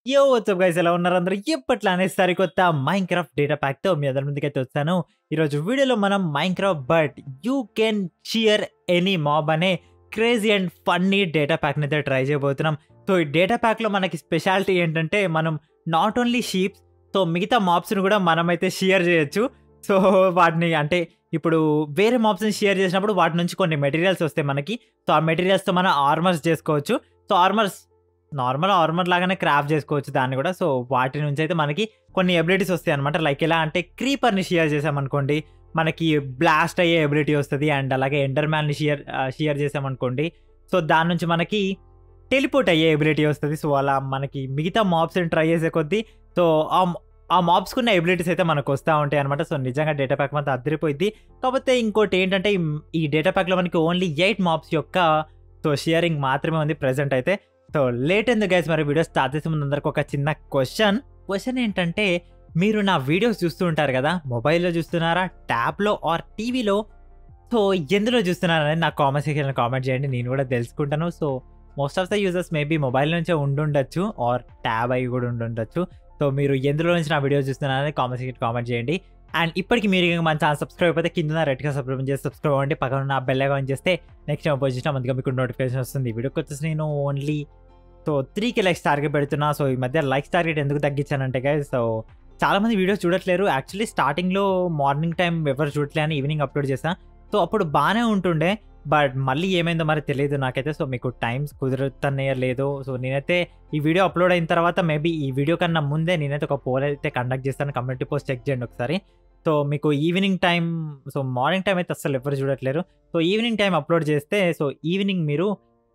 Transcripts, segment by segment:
యో WhatsApp guys ఎలా ఉన్నారు అందరూ ఎప్పట్లానే సరికొత్త మైన్ క్రాఫ్ట్ డేటా ప్యాక్తో మీ అందరి ముందుకైతే వచ్చాను ఈరోజు వీడియోలో మనం Minecraft but you can shear any mob అనే క్రేజీ అండ్ ఫన్నీ డేటా ప్యాక్ని అయితే ట్రై చేయబోతున్నాం సో ఈ డేటా ప్యాక్లో మనకి స్పెషాలిటీ ఏంటంటే మనం నాట్ ఓన్లీ షీప్స్ సో మిగతా మాబ్స్ని కూడా మనమైతే షేర్ చేయొచ్చు సో వాటిని అంటే ఇప్పుడు వేరే మాబ్స్ని షేర్ చేసినప్పుడు వాటి నుంచి కొన్ని మెటీరియల్స్ వస్తాయి మనకి సో ఆ మెటీరియల్స్తో మనం ఆర్మర్స్ చేసుకోవచ్చు సో ఆర్మర్స్ నార్మల్ ఆర్మర్ లాగానే క్రాఫ్ట్ చేసుకోవచ్చు దాన్ని కూడా సో వాటి నుంచి అయితే మనకి కొన్ని ఎబిలిటీస్ వస్తాయి అనమాట లైక్ ఎలా అంటే క్రీపర్ని షేర్ చేసామనుకోండి మనకి బ్లాస్ట్ అయ్యే ఎబిలిటీ వస్తుంది అండ్ అలాగే ఎండర్ మ్యాన్ని షియర్ షియర్ చేసామనుకోండి సో దాని నుంచి మనకి టెలిపోర్ట్ అయ్యే ఎబిలిటీ వస్తుంది సో అలా మనకి మిగతా మాబ్స్ని ట్రై చేసే కొద్దీ సో ఆ ఆ మాబ్స్కి ఉన్న ఎబిలిటీస్ అయితే మనకు వస్తూ ఉంటాయి అనమాట సో నిజంగా డేటా ప్యాక్ మాత్రం అద్దరిపోయింది కాకపోతే ఇంకోటి ఏంటంటే ఈ- ఈ డేటా ప్యాక్లో మనకి ఓన్లీ ఎయిట్ మాబ్స్ యొక్క సో షేరింగ్ మాత్రమే ఉంది ప్రెసెంట్ అయితే సో లేట్ ఎందుకు గైస్ మరి వీడియో స్టార్ట్ చేసే ముందు అందరికి ఒక చిన్న క్వశ్చన్ క్వశ్చన్ ఏంటంటే మీరు నా వీడియోస్ చూస్తూ ఉంటారు కదా మొబైల్లో చూస్తున్నారా ట్యాబ్లో ఆర్ టీవీలో సో ఎందులో చూస్తున్నారనేది నాకు కామెంట్ సెక్షన్లో కామెంట్ చేయండి నేను కూడా తెలుసుకుంటాను so most of the users maybe mobile నుంచే ఉండుండొచ్చు ఆర్ ట్యాబ్ అయి కూడా ఉండుండొచ్చు సో మీరు ఎందులో నుంచి నా వీడియోస్ చూస్తున్నారని కామెంట్ సెక్షన్ కామెంట్ చేయండి అండ్ ఇప్పటికి మీరు ఇంకా మన ఛానల్ సబ్స్క్రైబ్ అయిపోతే కింద రెడ్గా సబ్స్క్రైబ్ చేసి సబ్స్క్రైబ్ అవ్వండి పక్కన ఉన్న బెల్ ఐకాన్ చేస్తే నెక్స్ట్ టైం పొజిషన్ అందుకే మీకు నోటిఫికేషన్ వస్తుంది ఈ వీడియోకి వచ్చేసి నేను ఓన్లీ సో త్రీకి లైక్స్ టార్గెట్ పెడుతున్నా సో ఈ మధ్య లైక్స్ టార్గెట్ ఎందుకు తగ్గించానంటే గైస్ సో చాలా మంది వీడియోస్ చూడట్లేరు యాక్చువల్లీ స్టార్టింగ్లో మార్నింగ్ టైం ఎవరు చూడట్లే అని ఈవినింగ్ అప్లోడ్ చేసా సో అప్పుడు బాగానే ఉంటుండే బట్ మళ్ళీ ఏమైందో మరి తెలియదు నాకైతే సో మీకు టైమ్స్ కుదురుతున్నాయో లేదో సో నేనైతే ఈ వీడియో అప్లోడ్ అయిన తర్వాత మేబీ ఈ వీడియో కన్నా ముందే నేనైతే ఒక పోల్ అయితే కండక్ట్ చేస్తాను కమ్యూనిటీ పోస్ట్ చెక్ చేయండి ఒకసారి సో మీకు evening time so morning time అయితే అసలు ఎవరు చూడట్లేరు సో ఈవినింగ్ టైం అప్లోడ్ చేస్తే సో ఈవినింగ్ మీరు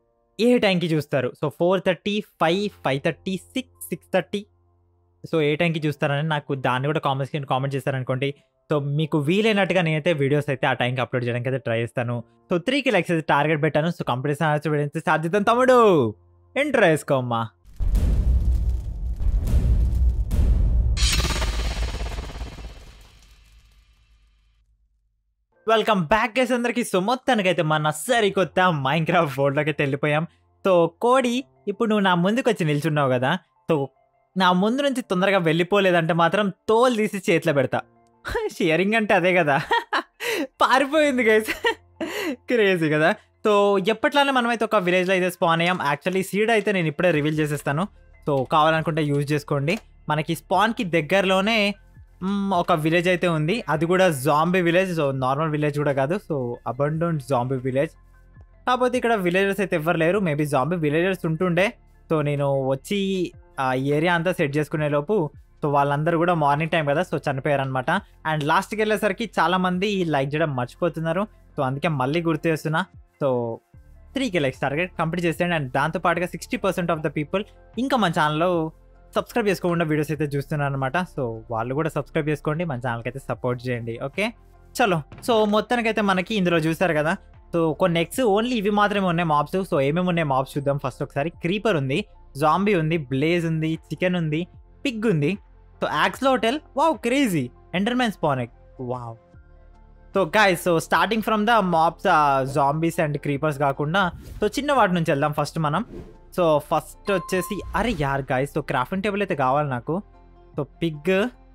ఏ టైంకి చూస్తారు so four thirty five five thirty six six thirty so ఏ టైంకి చూస్తారని నాకు దాన్ని కూడా కామెంట్స్ కామెంట్ చేస్తారనుకోండి సో మీకు వీలైనట్టుగా నేనైతే వీడియోస్ అయితే ఆ టైంకి అప్లోడ్ చేయడానికి అయితే ట్రై చేస్తాను సో త్రీకి లైక్స్ అయితే టార్గెట్ పెట్టాను సో కంపెనీ వీడియో స్టార్ట్ చేద్దాం తమ్ముడు ఎంటర్ వేసుకోమ్మా వెల్కమ్ బ్యాక్ గైస్ అందరికి సో మొత్తానికైతే మన సరికొత్త మైన్ క్రాఫ్ట్ బోర్డ్లోకి వెళ్ళిపోయాం సో కోడి ఇప్పుడు నువ్వు నా ముందుకు వచ్చి నిల్చున్నావు కదా సో నా ముందు నుంచి తొందరగా వెళ్ళిపోలేదంటే మాత్రం తోలు తీసి చేతిలో పెడతా షేరింగ్ అంటే అదే కదా పారిపోయింది గైస్ క్రేజీ కదా సో ఎప్పట్లానే మనమైతే ఒక విలేజ్లో అయితే స్పాన్ అయ్యాం యాక్చువల్లీ సీడ్ అయితే నేను ఇప్పుడే రివీల్ చేసేస్తాను సో కావాలనుకుంటే యూజ్ చేసుకోండి మనకి స్పాన్కి దగ్గరలోనే మ్, ఒక విలేజ్ అయితే ఉంది అది కూడా zombie village so normal village కూడా కాదు సో అబండోంట్ జాంబీ విలేజ్ కాకపోతే ఇక్కడ విలేజర్స్ అయితే ఎవ్వరు లేరు మేబీ జాంబీ విలేజర్స్ ఉంటుండే సో నేను వచ్చి ఆ ఏరియా అంతా సెట్ చేసుకునే లోపు సో వాళ్ళందరూ కూడా మార్నింగ్ టైం కదా సో చనిపోయారు అనమాట అండ్ లాస్ట్కి వెళ్ళేసరికి చాలా మంది లైక్ చేయడం మర్చిపోతున్నారు సో అందుకే మళ్ళీ గుర్తు చేస్తున్నా సో త్రీకి లైక్స్ టార్గెట్ కంప్లీట్ చేసేయండి అండ్ దాంతో పాటుగా sixty percent of the people ఇంకా మన ఛానల్లో సబ్స్క్రైబ్ చేసుకోకుండా వీడియోస్ అయితే చూస్తున్నారు అనమాట సో వాళ్ళు కూడా సబ్స్క్రైబ్ చేసుకోండి మన ఛానల్కి అయితే సపోర్ట్ చేయండి ఓకే చలో సో మొత్తానికైతే మనకి ఇందులో చూసారు కదా సో కొన్ని ఎక్స్ ఓన్లీ ఇవి మాత్రమే ఉన్నాయి మాబ్స్ సో ఏమేమి ఉన్నాయి మాబ్స్ చూద్దాం ఫస్ట్ ఒకసారి క్రీపర్ ఉంది జాంబీ ఉంది బ్లేజ్ ఉంది చికెన్ ఉంది పిగ్ ఉంది so axolotl wow crazy enderman స్పానెక్ wow so guy so starting from the mobs zombies and creepers కాకుండా సో చిన్న వాటి నుంచి వెళ్దాం ఫస్ట్ మనం సో ఫస్ట్ వచ్చేసి అరే యార్ గాయస్ సో క్రాఫ్టింగ్ టేబుల్ అయితే కావాలి నాకు so pig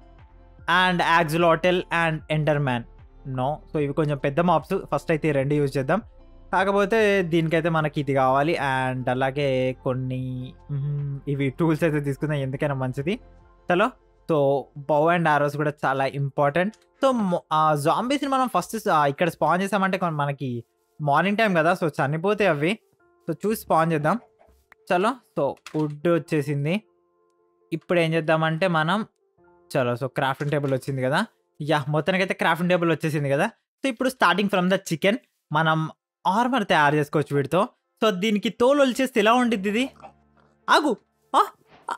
and axolotl and enderman no so ఇవి కొంచెం పెద్ద మాప్స్ ఫస్ట్ అయితే ఈ రెండు యూజ్ చేద్దాం కాకపోతే దీనికైతే మనకి ఇది కావాలి అండ్ అలాగే కొన్ని మ్మ్, ఇవి టూల్స్ అయితే తీసుకుందాం ఎందుకైనా మంచిది చలో సో బౌ అండ్ ఆరోస్ కూడా చాలా ఇంపార్టెంట్ సో జాంబీస్ని మనం ఫస్ట్ ఇక్కడ స్పాన్ చేసామంటే కొన్- మనకి మార్నింగ్ టైం కదా సో చనిపోతే అవి సో చూసి స్పాన్ చేద్దాం చలో సో వుడ్ వచ్చేసింది ఇప్పుడు ఏం చేద్దామంటే మనం చలో సో క్రాఫ్టింగ్ టేబుల్ వచ్చింది కదా యా మొత్తానికైతే క్రాఫ్టింగ్ టేబుల్ వచ్చేసింది కదా సో ఇప్పుడు స్టార్టింగ్ ఫ్రమ్ ద చికెన్ మనం ఆర్మర్ తయారు చేసుకోవచ్చు వీటితో సో దీనికి తోలు వచ్చేస్తే ఎలా ఉండిద్ది ఇది ఆగు ఆ! ఆ!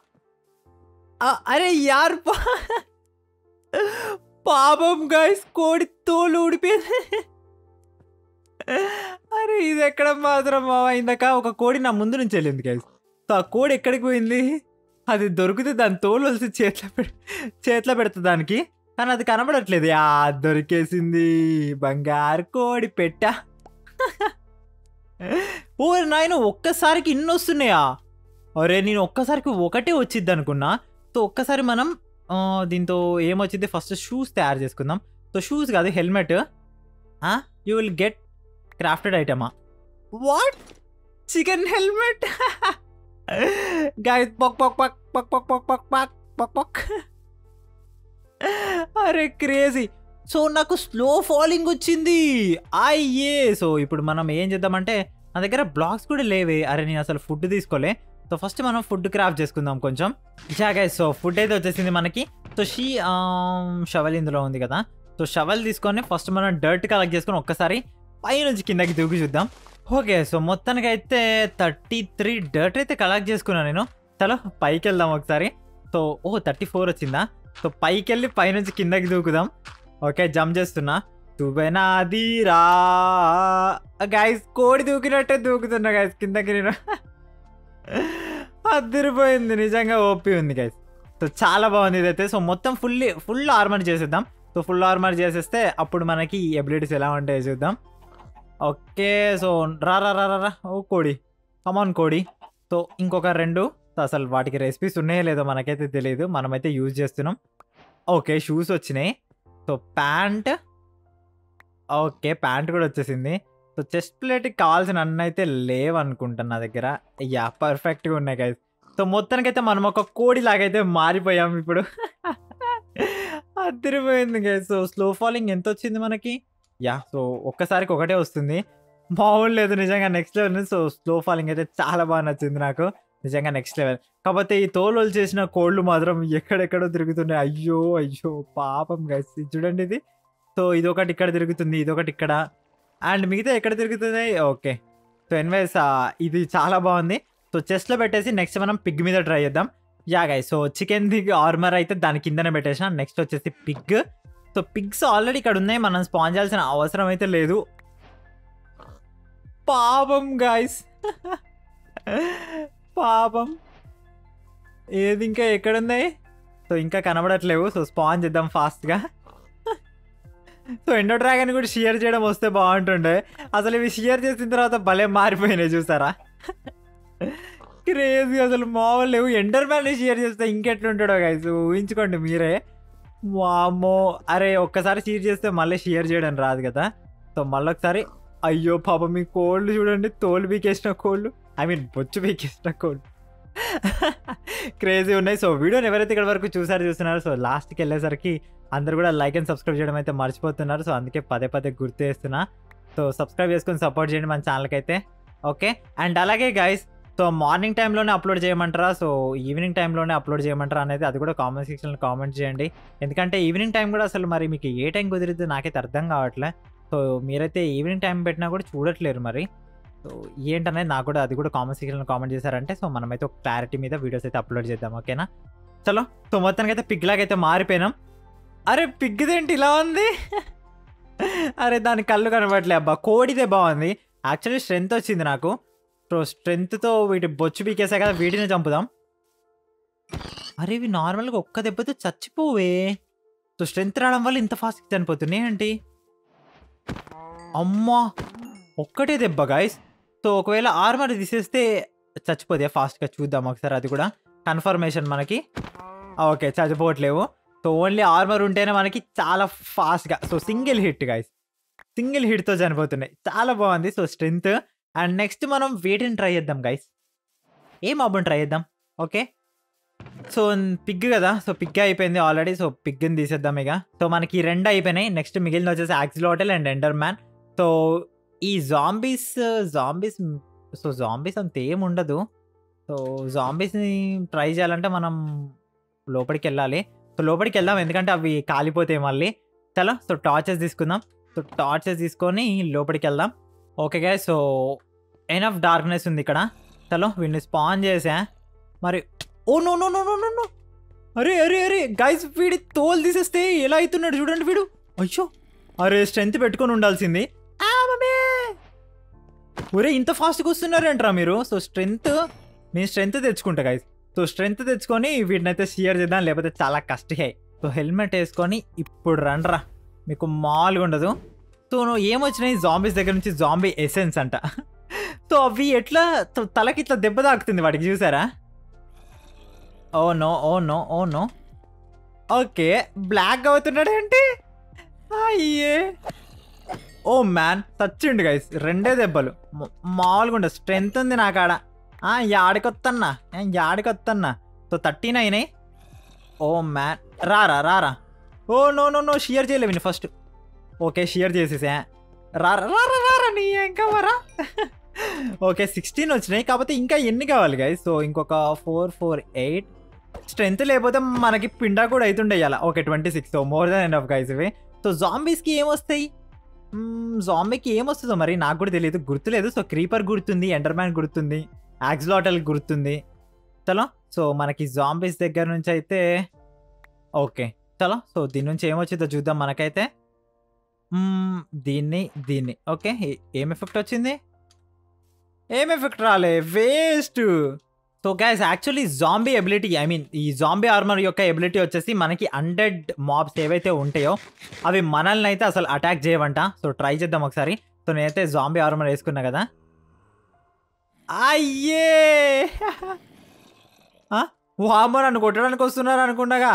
ఆ! అరే యార్ పా- పాపం గైస్ కోడి తోలు ఊడిపోయింది అరే ఇది ఎక్కడ మాత్రం మావా ఇందాక ఒక కోడి నా ముందు నుంచి వెళ్ళింది గైస్ సో ఆ కోడి ఎక్కడికి పోయింది అది దొరికితే దాని తోలు వలిసి చేతిలో పె చేతిలో పెడుతుంది దానికి కానీ అది కనబడట్లేదు ఆ దొరికేసింది బంగారు కోడి పెట్ట ఓ నాయన ఒక్కసారికి ఇన్ని వస్తున్నాయా అరే నేను ఒక్కసారికి ఒకటే వచ్చిద్ది అనుకున్నా సో ఒక్కసారి మనం ఆ, దీంతో ఏమొచ్చింది ఫస్ట్ షూస్ తయారు చేసుకుందాం సో షూస్ కాదు helmet you will get crafted ఐటమా వాట్ చికెన్ హెల్మెట్ గాయస్ పక్ పక్ పక్ పక్ పక్ పక్ పక్ పక్ పక్ పక్ అరే క్రేజీ సో నాకు స్లో ఫాలింగ్ వచ్చింది అయ్యే సో ఇప్పుడు మనం ఏం చేద్దామంటే నా దగ్గర బ్లాక్స్ కూడా లేవే అరే నేను అసలు ఫుడ్ తీసుకోలే సో ఫస్ట్ మనం ఫుడ్ క్రాఫ్ట్ చేసుకుందాం కొంచెం యా గైస్ సో ఫుడ్ అయితే వచ్చేసింది మనకి సో షీ షవల్ ఇందులో ఉంది కదా సో షవల్ తీసుకొని ఫస్ట్ మనం డర్ట్ కలెక్ట్ చేసుకొని ఒక్కసారి పైనుంచి కిందకి దూకి చూద్దాం ఓకే సో మొత్తానికి అయితే థర్టీ త్రీ డర్ట్ అయితే కలెక్ట్ చేసుకున్నాను నేను చలో పైకి వెళ్దాం ఒకసారి సో ఓ థర్టీ ఫోర్ వచ్చిందా సో పైకి వెళ్ళి పైనుంచి కిందకి దూకుదాం ఓకే జంప్ చేస్తున్నా తుబెనాదిరా గైస్ కోడి దూకినట్టే దూకుతున్నా గైస్ కిందకి నేను అదిరిపోయింది నిజంగా ఓపి ఉంది గైస్ సో చాలా బాగుంది ఇదైతే సో మొత్తం ఫుల్ ఫుల్ ఆర్మర్ చేసేద్దాం సో ఫుల్ ఆర్మర్ చేసేస్తే అప్పుడు మనకి ఎబిలిటీస్ ఎలా ఉంటాయో చూద్దాం ఓకే సో రా రా రా రా రా ఓ కోడి కమాన్ కోడి సో ఇంకొక రెండు సో అసలు వాటికి రెసిపీస్ ఉన్నాయో లేదో మనకైతే తెలియదు మనమైతే యూజ్ చేస్తున్నాం ఓకే షూస్ వచ్చినాయి సో ప్యాంట్ ఓకే ప్యాంట్ కూడా వచ్చేసింది సో చెస్ట్ ప్లేట్కి కావాల్సిన అన్న అయితే లేవనుకుంటాను నా దగ్గర యా పర్ఫెక్ట్గా ఉన్నాయి గైస్ సో మొత్తానికైతే మనం ఒక కోడి లాగైతే మారిపోయాం ఇప్పుడు అదిరిపోయింది గైస్ సో స్లో ఫాలింగ్ ఎంత వచ్చింది మనకి యా సో ఒక్కసారికి ఒకటే వస్తుంది మామూలు లేదు నిజంగా next level so slow falling అయితే చాలా బాగా నచ్చింది నాకు నిజంగా నెక్స్ట్ లెవెల్ కాకపోతే ఈ తోలు చేసిన కోళ్ళు మాత్రం ఎక్కడెక్కడో తిరుగుతున్నాయి అయ్యో అయ్యో పాపం గైస్ చూడండి ఇది సో ఇది ఒకటి ఇక్కడ తిరుగుతుంది ఇది ఒకటి ఇక్కడ అండ్ మిగతా ఎక్కడ తిరుగుతున్నాయి ఓకే సో ఎన్వైస్ ఇది చాలా బాగుంది సో చెస్ట్లో పెట్టేసి నెక్స్ట్ మనం పిగ్ మీద ట్రై చేద్దాం యా guy so chicken the armour అయితే దాని కిందనే పెట్టేసిన నెక్స్ట్ వచ్చేసి పిగ్ సో పిగ్స్ ఆల్రెడీ ఇక్కడ ఉన్నాయి మనం స్పాన్ చేయాల్సిన అవసరం అయితే లేదు పాపం గాయస్ పాపం ఏది ఇంకా ఎక్కడున్నాయి సో ఇంకా కనబడట్లేవు సో స్పాన్ చేద్దాం ఫాస్ట్గా సో ఎండో డ్రాగన్ కూడా షేర్ చేయడం వస్తే బాగుంటుండే అసలు ఇవి షేర్ చేసిన తర్వాత భలే మారిపోయినాయి చూసారా క్రేజీ అసలు మామూలు లేవు ఎండర్ మ్యాన్ షేర్ చేస్తే ఇంకెట్లుంటాడో గైస్ ఊహించుకోండి మీరే వామ్మో అరే ఒక్కసారి షేర్ చేస్తే మళ్ళీ షేర్ చేయడం రాదు కదా సో మళ్ళీ ఒకసారి అయ్యో పాప మీ కోళ్ళు చూడండి తోలు పీకేసిన కోళ్ళు ఐ మీన్ బొచ్చు పీకేసిన కోళ్ళు క్రేజీ ఉన్నాయి సో వీడియోని ఎవరైతే ఇక్కడ వరకు చూసారో చూస్తున్నారో సో లాస్ట్కి వెళ్ళేసరికి అందరు కూడా లైక్ అండ్ సబ్స్క్రైబ్ చేయడం అయితే మర్చిపోతున్నారు సో అందుకే పదే పదే గుర్తు చేస్తున్నా సో సబ్స్క్రైబ్ చేసుకొని సపోర్ట్ చేయండి మన ఛానల్కి అయితే ఓకే అండ్ అలాగే గైస్ సో మార్నింగ్ టైంలోనే అప్లోడ్ చేయమంటారా సో ఈవినింగ్ టైంలోనే అప్లోడ్ చేయమంటారా అనేది అది కూడా కామెంట్ సెక్షన్లో కామెంట్ చేయండి ఎందుకంటే ఈవినింగ్ టైం కూడా అసలు మరి మీకు ఏ టైం కుదిరిద్దో నాకైతే అర్థం కావట్లే సో మీరైతే ఈవినింగ్ టైం పెట్టినా కూడా చూడట్లేరు మరి సో ఏంటనేది నాకు కూడా అది కూడా కామెంట్ సెక్షన్లో కామెంట్ చేశారంటే సో మనమైతే ఒక క్లారిటీ మీద వీడియోస్ అయితే అప్లోడ్ చేద్దాం ఓకేనా చలో సో మొత్తానికి అయితే పిగ్ లాగైతే మారిపోయినాం అరే పిగ్గిదేంటి ఇలా ఉంది అరే దాని కళ్ళు కనబడలే అబ్బా కోడిదే బాగుంది యాక్చువల్లీ స్ట్రెంత్ వచ్చింది నాకు సో స్ట్రెంత్తో వీటి బొచ్చు పీకేసా కదా వీటిని చంపుదాం అరే ఇవి నార్మల్గా ఒక్క దెబ్బతో చచ్చిపోవే సో స్ట్రెంత్ రావడం వల్ల ఇంత ఫాస్ట్గా చనిపోతున్నాయి ఏంటి అమ్మా ఒక్కటే దెబ్బ గాయస్ సో ఒకవేళ ఆర్మర్ తీసేస్తే చచ్చిపోతే ఫాస్ట్గా చూద్దాం ఒకసారి అది కూడా కన్ఫర్మేషన్ మనకి ఓకే చచ్చిపోవట్లేవు సో ఓన్లీ ఆర్మర్ ఉంటేనే మనకి చాలా ఫాస్ట్గా so single hit guys single హిట్తో చనిపోతున్నాయి చాలా బాగుంది సో స్ట్రెంత్ అండ్ నెక్స్ట్ మనం వీటిని ట్రై చేద్దాం గైస్ ఏ మాబుని ట్రై చేద్దాం ఓకే సో పిగ్ కదా సో పిగ్ అయిపోయింది ఆల్రెడీ సో పిగ్ని తీసేద్దాం ఇక సో మనకి ఈ రెండు అయిపోయినాయి నెక్స్ట్ మిగిలిన వచ్చేసి axolotl and enderman so ఈ జాంబీస్ జాంబీస్ సో జాంబీస్ అంత ఏం ఉండదు సో జాంబీస్ని ట్రై చేయాలంటే మనం లోపలికి వెళ్ళాలి సో లోపలికి వెళ్దాం ఎందుకంటే అవి కాలిపోతాయి మళ్ళీ చలో సో టార్చెస్ తీసుకుందాం సో టార్చెస్ తీసుకొని లోపలికి వెళ్దాం ఓకే గా సో ఎనఫ్ డార్క్నెస్ ఉంది ఇక్కడ చలో వీడిని స్పాన్ చేసా మరి oh no no no no no no అరే అరే అరే గైస్ వీడి తోలు తీసేస్తే ఎలా అవుతున్నాడు చూడండి వీడు అయ్యో అరే స్ట్రెంత్ పెట్టుకొని ఉండాల్సింది ఆ, మమ్మీ! ఒరే ఇంత ఫాస్ట్గా వస్తున్నారేంట్రా మీరు సో స్ట్రెంత్ నేను స్ట్రెంత్ తెచ్చుకుంటా గైస్ సో స్ట్రెంత్ తెచ్చుకొని వీటిని అయితే షియర్ చేద్దాం లేకపోతే చాలా కష్టమే సో హెల్మెట్ వేసుకొని ఇప్పుడు రండ్రా మీకు మామూలుగా ఉండదు సో నువ్వు ఏమొచ్చినాయి జాంబీస్ దగ్గర నుంచి జాంబీ ఎసెన్స్ అంట సో అవి ఎట్లా త- తలకి ఇట్లా దెబ్బ తాకుతుంది వాటికి చూసారా oh no oh no oh no okay block అవుతున్నాడు ఏంటి అయ్యే ఓ మ్యాన్ చచ్చిండు గైస్ రెండే దెబ్బలు మ- మామూలుగా ఉండదు స్ట్రెంత్ ఉంది నా కాడ ఆ, యాడికొత్తన్నా ఏ, యాడికొత్తన్నా సో థర్టీన్ అయినాయి ఓ మ్యాన్ రారా రారా oh no no no shear చేయలేవు ఫస్ట్ ఓకే షియర్ చేసేసా రారా రారా రారా నీ ఇంకా వరా ఓకే సిక్స్టీన్ వచ్చినాయి కాకపోతే ఇంకా ఎన్ని కావాలి గైస్ సో ఇంకొక ఫోర్ ఫోర్ ఎయిట్ స్ట్రెంత్ లేకపోతే మనకి పిండా కూడా అవుతుండే ఇలా okay twenty six so more than ఎండ్ ఆఫ్ గైస్ ఇవి సో జాంబీస్కి ఏమొస్తాయి జాంబీకి ఏమొస్తుందో మరి నాకు కూడా తెలియదు గుర్తులేదు సో క్రీపర్ గుర్తుంది ఎండర్మ్యాన్ గుర్తుంది యాక్స్లాటల్ గుర్తుంది చలో సో మనకి జాంబీస్ దగ్గర నుంచి అయితే ఓకే చలో సో దీని నుంచి ఏమొచ్చిందో చూద్దాం మనకైతే మ్మ్, దీన్ని దీన్ని ఓకే ఏ- ఏం ఎఫెక్ట్ వచ్చింది ఏం ఎఫెక్ట్ రాలే waste so guys actually zombie ability I mean ఈ జాంబీ ఆర్మర్ యొక్క ఎబిలిటీ వచ్చేసి మనకి హండ్రెడ్ మాబ్స్ ఏవైతే ఉంటాయో అవి మనల్ని అయితే అసలు అటాక్ చేయవంట సో ట్రై చేద్దాం ఒకసారి సో నేనైతే జాంబీ ఆర్మర్ వేసుకున్నా కదా అయ్యే వామో నన్ను కొట్టడానికి వస్తున్నారు అనుకుండగా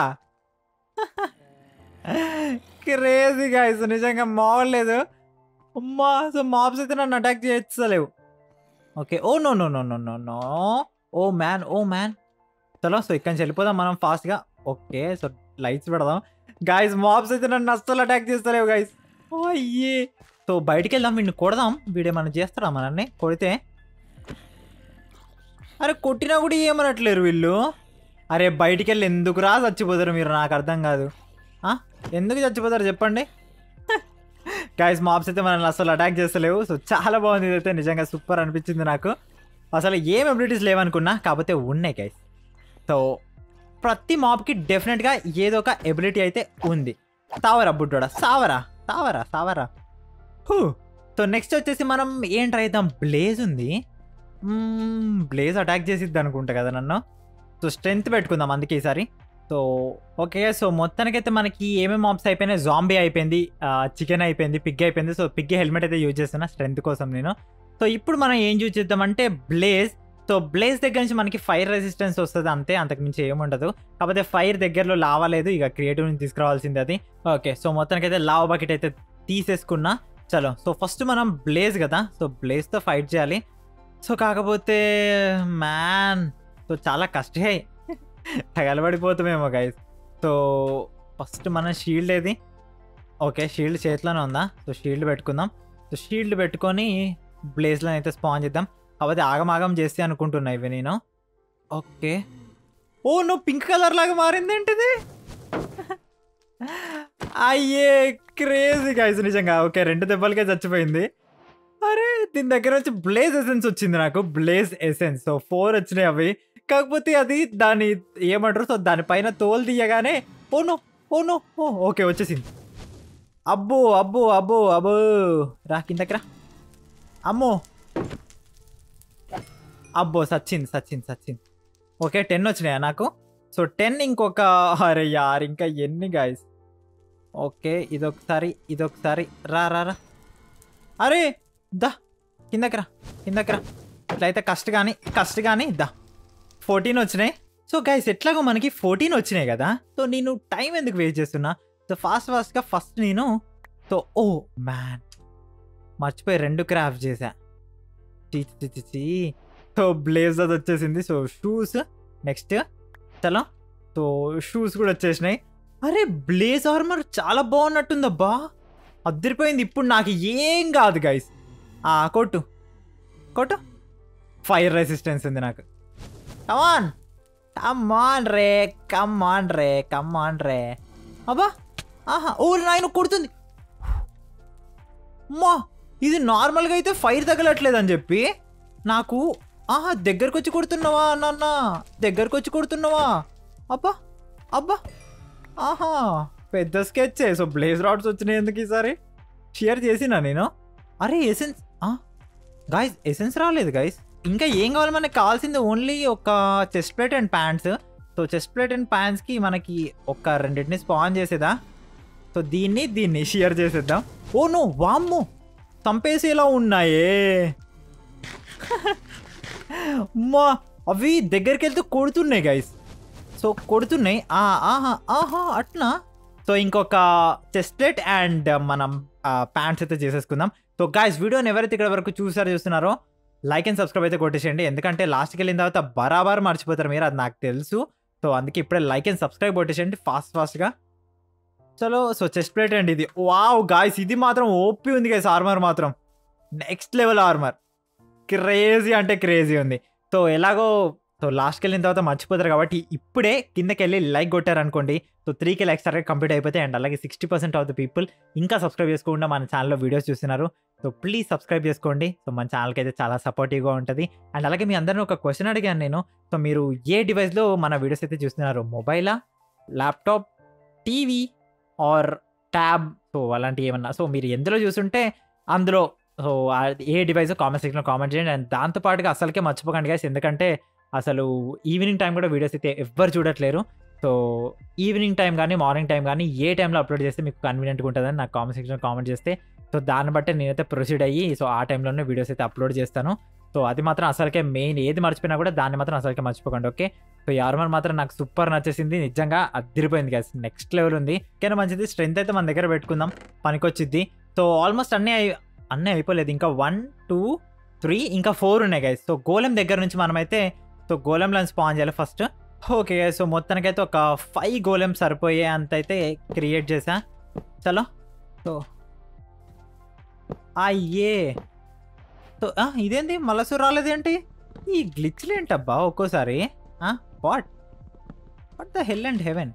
క్రేజీ గైస్ నిజంగా మావలేదు అమ్మా సో మాబ్స్ అయితే నన్ను అటాక్ చేస్తలేవు okay oh no no no no no no oh man oh man చలో సో ఇక్కడి నుంచి వెళ్ళిపోదాం మనం ఫాస్ట్గా ఓకే సో లైట్స్ పెడదాం గాయస్ మాబ్స్ అయితే నన్ను అస్సలు అటాక్ చేస్తలేవు గాయస్ ఓ అయ్యే సో బయటికి వెళ్దాం వీడిని కొడదాం వీడేమన్నా చేస్తారా మనల్ని కొడితే అరే కొట్టినా కూడా ఏమనట్లేరు వీళ్ళు అరే బయటికి వెళ్ళి ఎందుకు రా చచ్చిపోతారు మీరు నాకు అర్థం కాదు ఆ? ఎందుకు చచ్చిపోతారు చెప్పండి గాయస్ మాబ్స్ అయితే మనల్ని అసలు అటాక్ చేస్తలేవు సో చాలా బాగుంది ఇదైతే నిజంగా సూపర్ అనిపించింది నాకు అసలు ఏం ఎబిలిటీస్ లేవనుకున్నా కాకపోతే ఉన్నాయి గైస్ సో ప్రతి మాబ్కి డెఫినెట్గా ఏదో ఒక ఎబిలిటీ అయితే ఉంది సావరా బుడ్డోడా సావరా సావరా సావరా హూ సో నెక్స్ట్ వచ్చేసి మనం ఏం ట్రై చేద్దాం బ్లేజ్ ఉంది బ్లేజ్ అటాక్ చేసిద్ది అనుకుంటా కదా నన్ను సో స్ట్రెంత్ పెట్టుకుందాం అందుకే ఈసారి సో ఓకే సో మొత్తానికైతే మనకి ఏమేమి మాప్స్ అయిపోయినాయి జాంబీ అయిపోయింది చికెన్ అయిపోయింది పిగ్ అయిపోయింది సో పిగ్ హెల్మెట్ అయితే యూజ్ చేస్తున్నా స్ట్రెంత్ కోసం నేను సో ఇప్పుడు మనం ఏం యూజ్ చేద్దామంటే బ్లేజ్ సో బ్లేజ్ దగ్గర నుంచి మనకి ఫైర్ రెసిస్టెన్స్ వస్తుంది అంతే అంతకుమించి ఏముండదు కాకపోతే ఫైర్ దగ్గరలో లావా లేదు ఇక క్రియేటివ్ నుంచి తీసుకురావాల్సింది అది ఓకే సో మొత్తానికైతే లావా బకెట్ అయితే తీసేసుకున్నా చలో సో ఫస్ట్ మనం బ్లేజ్ కదా సో బ్లేజ్తో ఫైట్ చేయాలి సో కాకపోతే మ్యాన్ సో చాలా కష్టమే తగలబడిపోతామేమో గైస్ సో ఫస్ట్ మన షీల్డ్ ఏది ఓకే షీల్డ్ చేతిలోనే ఉందా సో షీల్డ్ పెట్టుకుందాం సో షీల్డ్ పెట్టుకొని బ్లేజ్లో అయితే స్పాన్ చేద్దాం కాకపోతే ఆగమాగం చేస్తే అనుకుంటున్నా ఇవి నేను ఓకే ఓ నువ్వు పింక్ కలర్ లాగా మారింది ఏంటిది అయ్యే క్రేజీ గైస్ నిజంగా ఓకే రెండు దెబ్బలకే చచ్చిపోయింది అరే దీని దగ్గర వచ్చి బ్లేజ్ ఎసెన్స్ వచ్చింది నాకు బ్లేజ్ ఎసెన్స్ సో ఫోర్ వచ్చినాయి అవి కాకపోతే అది దాని ఏమంటారు సో దానిపైన తోలు తీయగానే ఓను ఓను ఓ ఓకే వచ్చేసింది అబ్బో అబ్బో అబ్బో అబ్బో రా కిందకి రా అమ్మో అబ్బో సచ్చింది సచ్చింది సచ్చింది ఓకే టెన్ వచ్చినాయా నాకు సో టెన్ ఇంకొక అరే యార్ ఇంకా ఎన్ని గాయస్ ఓకే ఇదొకసారి ఇదొకసారి రా రా రా అరే దా కిందకి రా కిందకి రా ఇట్లయితే కష్ట కానీ కష్ట కానీ దా ఫోర్టీన్ వచ్చినాయి సో గైస్ ఎట్లాగో మనకి ఫోర్టీన్ వచ్చినాయి కదా సో నేను టైం ఎందుకు వేస్ట్ చేస్తున్నా సో ఫాస్ట్ ఫాస్ట్గా ఫస్ట్ నేను సో ఓ మ్యాన్ మర్చిపోయి రెండు క్రాఫ్ట్ చేశా చీ చీ, చీ, చీ. సో బ్లేజర్ వచ్చేసింది సో షూస్ నెక్స్ట్ చలో సో షూస్ కూడా వచ్చేసినాయి అరే బ్లేజ్ ఆర్మర్ చాలా బాగున్నట్టుందబ్బా అద్దరిపోయింది ఇప్పుడు నాకు ఏం కాదు గైస్ ఆ కొట్టు కొట్టు ఫైర్ రెసిస్టెన్స్ ఉంది నాకు కమాన్ కమాన్ రే కమాన్ రే కమాన్ రే అబ్బా ఆహా ఓ నాయన కొడుతుంది అమ్మా ఇది నార్మల్గా అయితే ఫైర్ తగలట్లేదు అని చెప్పి నాకు ఆహా దగ్గరకు వచ్చి కొడుతున్నావా నాన్న దగ్గరకు వచ్చి కొడుతున్నావా అబ్బా అబ్బా ఆహా పెద్ద స్కెచ్ సో బ్లేజ్ రాడ్స్ వచ్చినాయి ఎందుకు ఈసారి షేర్ చేసినా నేను అరే ఎసెన్స్ గాయస్ ఎసెన్స్ రాలేదు గాయస్ ఇంకా ఏం కావాలి మనకి కావాల్సింది ఓన్లీ ఒక chest plate and pants so chest plate and ప్యాంట్స్కి మనకి ఒక రెండింటిని స్పాన్ చేసేదా సో దీన్ని దీన్ని షేర్ చేసేద్దాం ఓ నో వామ్మో చంపేసేలా ఉన్నాయే అమ్మా అవి దగ్గరికి వెళ్తే కొడుతున్నాయి గైస్ సో కొడుతున్నాయి ఆ, ఆహా ఆహా అట్లా సో ఇంకొక చెస్ట్ ప్లేట్ అండ్ మనం ప్యాంట్స్ అయితే చేసేసుకుందాం సో గాయస్ వీడియోని ఎవరైతే ఇక్కడ వరకు చూసారో చూస్తున్నారో లైక్ అండ్ సబ్స్క్రైబ్ అయితే కొట్టేసేయండి ఎందుకంటే లాస్ట్కి వెళ్ళిన తర్వాత బరాబర్ మర్చిపోతారు మీరు అది నాకు తెలుసు సో అందుకే ఇప్పుడే లైక్ అండ్ సబ్స్క్రైబ్ కొట్టేసేయండి ఫాస్ట్ ఫాస్ట్గా చలో సో చెస్ట్ ప్లేట్ అండి ఇది వావ్ గాయస్ ఇది మాత్రం ఓపీ ఉంది గైస్ ఆర్మర్ మాత్రం నెక్స్ట్ లెవెల్ ఆర్మర్ క్రేజీ అంటే క్రేజీ ఉంది సో ఎలాగో సో లాస్ట్కి వెళ్ళిన తర్వాత మర్చిపోతారు కాబట్టి ఇప్పుడే కిందకి వెళ్ళి లైక్ కొట్టారనుకోండి సో త్రీకి లైక్స్ టార్గెట్ కంప్లీట్ అయిపోతే అండ్ అలాగే sixty percent of the people ఇంకా సబ్స్క్రైబ్ చేసుకోకుండా మన ఛానల్లో వీడియోస్ చూస్తున్నారు సో ప్లీజ్ సబ్స్క్రైబ్ చేసుకోండి సో మన ఛానల్కి అయితే చాలా సపోర్టివ్గా ఉంటుంది అండ్ అలాగే మీ అందరిని ఒక క్వశ్చన్ అడిగాను నేను సో మీరు ఏ డివైస్లో మన వీడియోస్ అయితే చూస్తున్నారు మొబైలా laptop TV or tab so అలాంటివి ఏమన్నా సో మీరు ఎందులో చూస్తుంటే అందులో సో ఆ- ఏ డివైస్ కామెంట్ సెక్షన్లో కామెంట్ చేయండి అండ్ దాంతోపాటుగా అసలుకే మర్చిపోకండి గైస్ ఎందుకంటే అసలు ఈవినింగ్ టైం కూడా వీడియోస్ అయితే ఎవ్వరు చూడట్లేరు సో ఈవినింగ్ టైం కానీ మార్నింగ్ టైం కానీ ఏ టైంలో అప్లోడ్ చేస్తే మీకు కన్వీనియంట్గా ఉంటుందని నాకు కామెంట్ సెక్షన్లో కామెంట్ చేస్తే సో దాన్ని బట్టి నేనైతే ప్రొసీడ్ అయ్యి సో ఆ టైంలోనే వీడియోస్ అయితే అప్లోడ్ చేస్తాను సో అది మాత్రం అసలుకే మెయిన్ ఏది మర్చిపోయినా కూడా దాన్ని మాత్రం అసలుకే మర్చిపోకండి ఓకే సో ఈ ఆర్మర్ మాత్రం నాకు సూపర్ నచ్చేసింది నిజంగా అదిరిపోయింది గ్యాస్ నెక్స్ట్ లెవెల్ ఉంది కానీ మంచిది స్ట్రెంత్ అయితే మన దగ్గర పెట్టుకుందాం పనికొచ్చిద్ది సో ఆల్మోస్ట్ అన్నీ అయి అన్నీ అయిపోలేదు ఇంకా వన్ టూ త్రీ ఇంకా ఫోర్ ఉన్నాయి గైస్ సో గోళం దగ్గర నుంచి మనమైతే సో గోళంలను స్పాన్ చేయాలి ఫస్ట్ ఓకే సో మొత్తానికైతే ఒక ఫైవ్ గోళం సరిపోయే అంత అయితే క్రియేట్ చేసా చలో సో అయ్యే సో ఆ, ఇదేంటి మలసు రాలేదేంటి ఈ గ్లిచ్లు ఏంటబ్బా ఒక్కోసారి what what the hell and heaven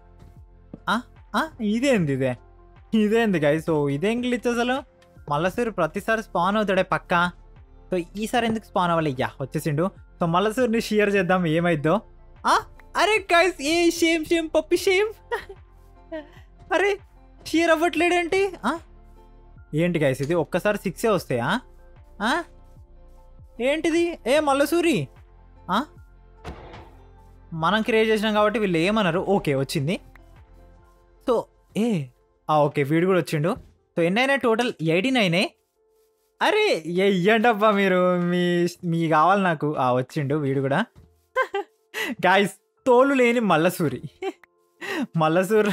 ఇదేంది ఇదే ఇదేంది గై సో ఇదేం గ్లిచ్ అసలు మల్లసూరి ప్రతిసారి స్పాన్ అవుతాడే పక్క సో ఈసారి ఎందుకు స్పాన్ అవ్వాలి యా వచ్చేసిండు సో మల్లసూరిని షేర్ చేద్దాం ఏమైద్దో ఆ, అరే గైస్ ఏ షేమ్ షేమ్ పప్పి షేమ్ అరే షేర్ అవ్వట్లేడేంటి ఆ? ఏంటి గైస్ ఇది ఒక్కసారి సిక్సే వస్తాయా ఆ? ఏంటిది ఏ మల్లసూరి ఆ? మనం క్రియేట్ చేసినాం కాబట్టి వీళ్ళు ఏమన్నారు ఓకే వచ్చింది సో ఏ ఆ, ఓకే వీడు కూడా వచ్చిండు సో ఎన్ని అయినాయి టోటల్ ఎయిటీన్ అయినాయి అరే ఎయ్యండబ్బా మీరు మీ మీ కావాలి నాకు ఆ వచ్చిండు వీడు కూడా గాయస్ తోలు లేని మల్లసూరి మల్లసూరి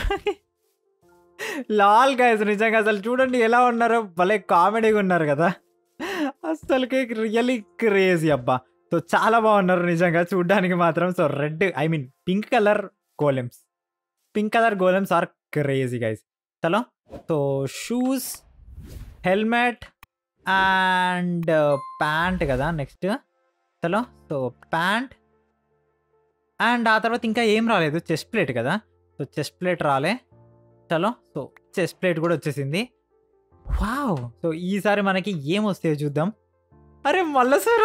లాల్ గాయస్ నిజంగా అసలు చూడండి ఎలా ఉన్నారో భలే కామెడీగా ఉన్నారు కదా అసలుకి రియల్లీ క్రేజీ అబ్బా సో చాలా బాగున్నారు నిజంగా చూడడానికి మాత్రం so red I mean pink colour golems pink colour golems are crazy guys చలో so shoes helmet and pant కదా నెక్స్ట్ చలో సో ప్యాంట్ అండ్ ఆ తర్వాత ఇంకా ఏం రాలేదు చెస్ట్ ప్లేట్ కదా సో చెస్ట్ ప్లేట్ రాలే చలో సో చెస్ట్ ప్లేట్ కూడా వచ్చేసింది వావ్ సో ఈసారి మనకి ఏం వస్తాయో చూద్దాం అరే మళ్ళీ సార్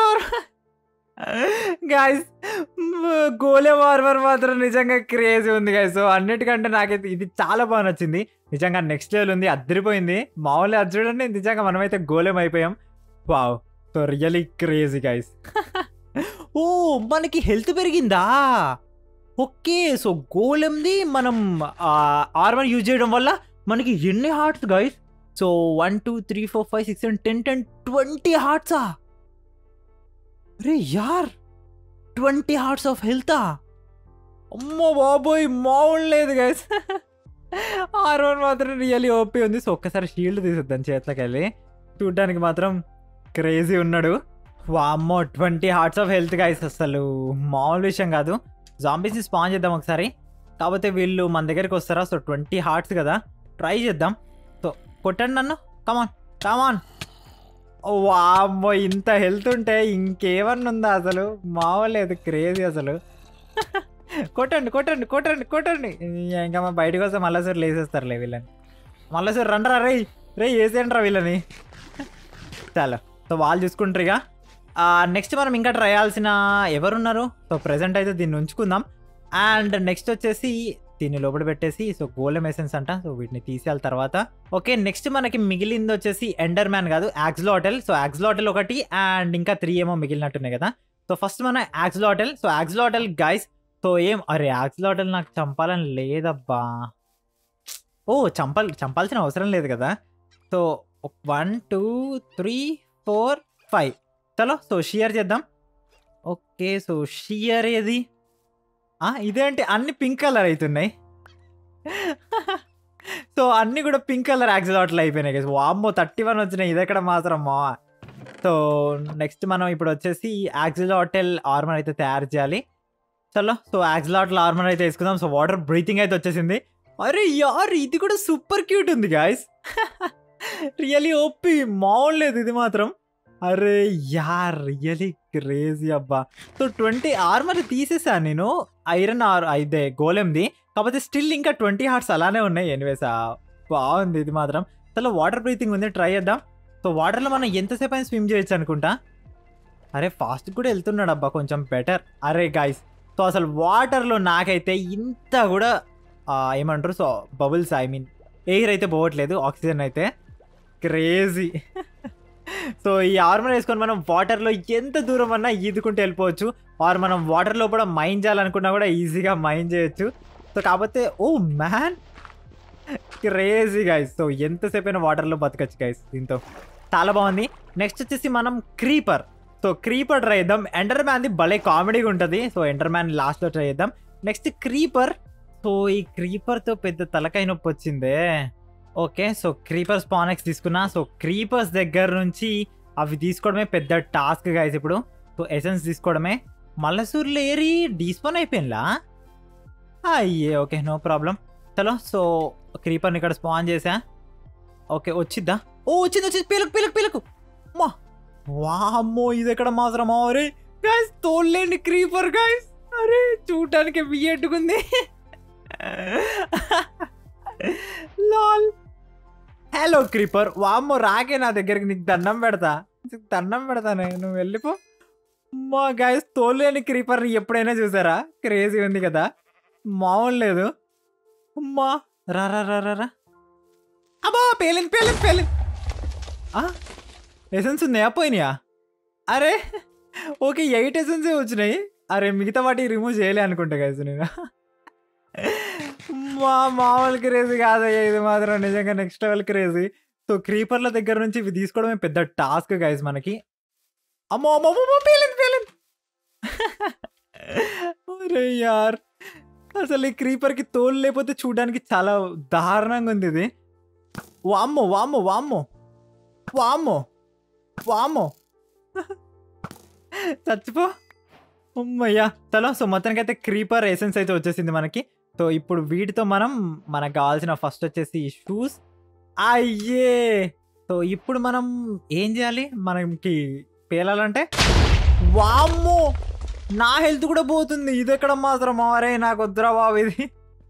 గాయస్ గోలే వార్వర్ మాత్రం నిజంగా క్రేజీ ఉంది గాయస్ సో అన్నిటికంటే నాకైతే ఇది చాలా బాగా నచ్చింది నిజంగా నెక్స్ట్ లెవెల్ ఉంది అద్దరిపోయింది మామూలుగా అది చూడండి నిజంగా మనమైతే గోలెం అయిపోయాం wow so really crazy guys oh మనకి హెల్త్ పెరిగిందా ఓకే సో గోలెంది మనం ఆర్మర్ యూజ్ చేయడం వల్ల మనకి ఎన్ని hearts guys so one two three four five six seven ten ten twenty హార్ట్సా అరే యార్ ట్వంటీ హార్ట్స్ ఆఫ్ హెల్తా అమ్మో బాబోయ్ మామూలు లేదు గైస్ ఆర్మర్ మాత్రం రియల్లీ ఓపీ ఉంది సో ఒక్కసారి షీల్డ్ తీసేద్దాం చేతిలోకి వెళ్ళి చూడ్డానికి మాత్రం క్రేజీ ఉన్నాడు వామ్మో twenty hearts of health guys అసలు మామూలు విషయం కాదు జాంబీస్ని స్పాన్ చేద్దాం ఒకసారి కాకపోతే వీళ్ళు మన దగ్గరికి వస్తారా సో ట్వంటీ హార్ట్స్ కదా ట్రై చేద్దాం సో కొట్టండి నన్ను కమాన్ కమాన్ వామ్మో ఇంత హెల్త్ ఉంటే ఇంకేమన్నా ఉందా అసలు మామూలేదు క్రేజీ అసలు కొట్టండి కొట్టండి కొట్టండి కొట్టండి ఇంకా మా బయటకు వస్తే మళ్ళీ లేసేస్తారులే వీళ్ళని మళ్ళీ సార్ రండ్రా రే రే వేసేయండి రా వీళ్ళని చాలా సో వాళ్ళు చూసుకుంటారు ఇక నెక్స్ట్ మనం ఇంకా ట్రై చేయాల్సిన ఎవరున్నారు సో ప్రెసెంట్ అయితే దీన్ని ఉంచుకుందాం అండ్ నెక్స్ట్ వచ్చేసి దీన్ని లోపల పెట్టేసి సో గోలెం ఎసెన్స్ అంట సో వీటిని తీసేయాలి తర్వాత ఓకే నెక్స్ట్ మనకి మిగిలింది వచ్చేసి ఎండర్ మ్యాన్ కాదు యాక్స్లోటెల్ సో యాక్స్లోటెల్ ఒకటి అండ్ ఇంకా త్రీ ఏమో మిగిలినట్టున్నాయి కదా సో ఫస్ట్ మన axolotl so axolotl guys so ఏం అరే యాక్స్లోటెల్ నాకు చంపాలని లేదబ్బా ఓ చంపాలి చంపాల్సిన అవసరం లేదు కదా so one two three four five చలో సో షియర్ చేద్దాం ఓకే సో షియర్ ఏది ఆ, ఇదేంటి అన్ని పింక్ కలర్ అవుతున్నాయి సో అన్ని కూడా పింక్ కలర్ యాక్సిలాట్లు అయిపోయినాయి guys. వామ్మో థర్టీ వన్ వచ్చినాయి ఇది ఎక్కడ మాత్రం మా సో నెక్స్ట్ మనం ఇప్పుడు వచ్చేసి యాక్సిలాటెల్ ఆర్మర్ అయితే తయారు చేయాలి చలో సో యాక్సిలాటల్ ఆర్మర్ అయితే వేసుకుందాం సో వాటర్ బ్రీతింగ్ అయితే వచ్చేసింది అరే యార్ ఇది కూడా సూపర్ క్యూట్ ఉంది గాయస్ రియలీ ఓపి మామూలు లేదు ఇది మాత్రం అరే యార్ రియలీ క్రేజీ అబ్బా సో ట్వంటీ ఆర్మర్ తీసేసా నేను ఐరన్ ఆర్ అయితే గోలెంది కాకపోతే స్టిల్ ఇంకా ట్వంటీ హార్ట్స్ అలానే ఉన్నాయి ఎనివేస్ బాగుంది ఇది మాత్రం అసలు వాటర్ బ్రీతింగ్ ఉంది ట్రై చేద్దాం సో వాటర్లో మనం ఎంతసేపు అయినా స్విమ్ చేయొచ్చు అనుకుంటా అరే ఫాస్ట్ కూడా వెళ్తున్నాడు అబ్బా కొంచెం బెటర్ అరే గాయస్ సో అసలు వాటర్లో నాకైతే ఇంత కూడా ఆ, ఏమంటారు so bubbles I mean air అయితే పోవట్లేదు ఆక్సిజన్ అయితే క్రేజీ సో ఈ ఆర్మర్ వేసుకొని మనం వాటర్లో ఎంత దూరం అన్నా ఈదుకుంటూ వెళ్ళిపోవచ్చు ఆర్ మనం వాటర్లో కూడా మైన్ చేయాలనుకున్నా కూడా ఈజీగా మైన్ చేయొచ్చు సో కాకపోతే oh man crazy guys so ఎంతసేపు అయినా వాటర్లో బతకచ్చు గైస్ దీంతో చాలా బాగుంది నెక్స్ట్ వచ్చేసి మనం క్రీపర్ సో క్రీపర్ ట్రై చేద్దాం ఎండర్ మ్యాన్ది భలే కామెడీగా ఉంటుంది సో ఎండర్ మ్యాన్ లాస్ట్లో ట్రై చేద్దాం నెక్స్ట్ క్రీపర్ సో ఈ క్రీపర్తో పెద్ద తలకాయ నొప్పి వచ్చిందే ఓకే సో క్రీపర్ స్పానెక్స్ తీసుకున్నా సో క్రీపర్స్ దగ్గర నుంచి అవి తీసుకోవడమే పెద్ద టాస్క్ గైస్ ఇప్పుడు సో ఎసెన్స్ తీసుకోవడమే మల్లసూర్లో ఏరి డీస్పాన్ అయిపోయిందా అయ్యే ఓకే నో ప్రాబ్లం చలో సో క్రీపర్ని ఇక్కడ స్పాన్ చేసా ఓకే వచ్చిద్దా ఓ వచ్చింది వచ్చింది పీలకు పీలకు పీలకు మా వామ్మో ఇది ఎక్కడ మాత్రమా అరే గాయస్ తోలేండి క్రీపర్ గాయస్ అరే చూడటానికి బియ్యట్టుకుంది లాల్ హలో క్రీపర్ వామ్మో రాకే నా దగ్గరికి నీకు దండం పెడతా నీకు దండం పెడతానే నువ్వు వెళ్ళిపో మా గాయస్ తోలేని క్రీపర్ని ఎప్పుడైనా చూసారా క్రేజీ ఉంది కదా మామూలు లేదు అమ్మా రా రా రా రా రా అబ్బా పేలింది పేలింది పేలింది ఆ? ఎసెన్స్ ఉన్నాయా పోయినాయా అరే ఓకే ఎయిట్ ఎసెన్సే వచ్చినాయి అరే మిగతా వాటి రిమూవ్ చేయలే అనుకుంటా కదా నేను మా మామూలు క్రేజీ కాదయ్యా ఇది మాత్రం నిజంగా నెక్స్ట్ లెవెల్ క్రేజీ సో క్రీపర్ల దగ్గర నుంచి ఇవి తీసుకోవడమే పెద్ద టాస్క్ గైజ్ మనకి అమ్మో అమ్మో అమ్మో పేలింది పేలింది అరే యార్ అసలు ఈ క్రీపర్కి తోలు లేకపోతే చూడడానికి చాలా దారుణంగా ఉంది ఇది వామ్మో వామ్మో వామ్మో వామ్మో వామ్మో చచ్చిపో అమ్మయ్యా చలో సో మొత్తానికైతే క్రీపర్ ఎసెన్స్ అయితే వచ్చేసింది మనకి సో ఇప్పుడు వీటితో మనం మనకు కావాల్సిన ఫస్ట్ వచ్చేసి షూస్ అయ్యే సో ఇప్పుడు మనం ఏం చేయాలి మనకి పేలాలంటే వామ్మో నా హెల్త్ కూడా పోతుంది ఇది ఎక్కడ మాత్రం అరే నాకు వద్దురా బాబు ఇది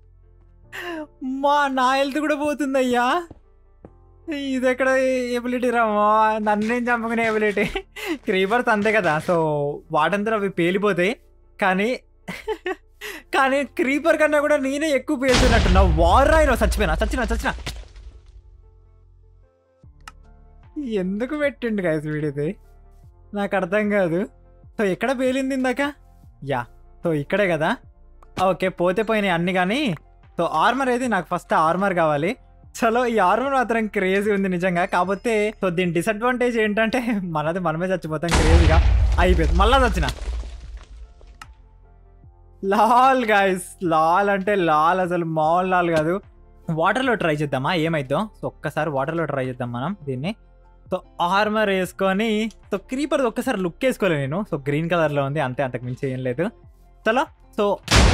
మా నా హెల్త్ కూడా పోతుంది అయ్యా ఇది ఎక్కడ ఎబిలిటీ రామా నన్నేం చంపుకునే ఎబిలిటీ క్రీపర్స్ అంతే కదా సో వాటంతా అవి పేలిపోతాయి కానీ కానీ క్రీపర్ కన్నా కూడా నేనే ఎక్కువ పేలుతున్నట్టు నా వార్ రాయిన చచ్చిపోయినా చచ్చినా చచ్చినా ఎందుకు పెట్టిండు గైస్ వీడిది నాకు అర్థం కాదు సో ఎక్కడ పేలింది ఇందాక యా సో ఇక్కడే కదా ఓకే పోతే పోయినాయి అన్ని కానీ సో ఆర్మర్ ఏది నాకు ఫస్ట్ ఆర్మర్ కావాలి చలో ఈ ఆర్మర్ మాత్రం క్రేజీ ఉంది నిజంగా కాకపోతే సో దీని డిసడ్వాంటేజ్ ఏంటంటే మనది మనమే చచ్చిపోతాం క్రేజీగా అయిపోయింది మళ్ళా చచ్చిన లాల్ గాయస్ లాల్ అంటే లాల్ అసలు మామూలు లాల్ కాదు వాటర్లో ట్రై చేద్దామా ఏమైద్దో సో ఒక్కసారి వాటర్లో ట్రై చేద్దాం మనం దీన్ని సో ఆర్మర్ వేసుకొని సో క్రీపర్ ఒక్కసారి లుక్ వేసుకోలే నేను సో గ్రీన్ కలర్లో ఉంది అంతే అంతకు మించి ఏం లేదు చలో సో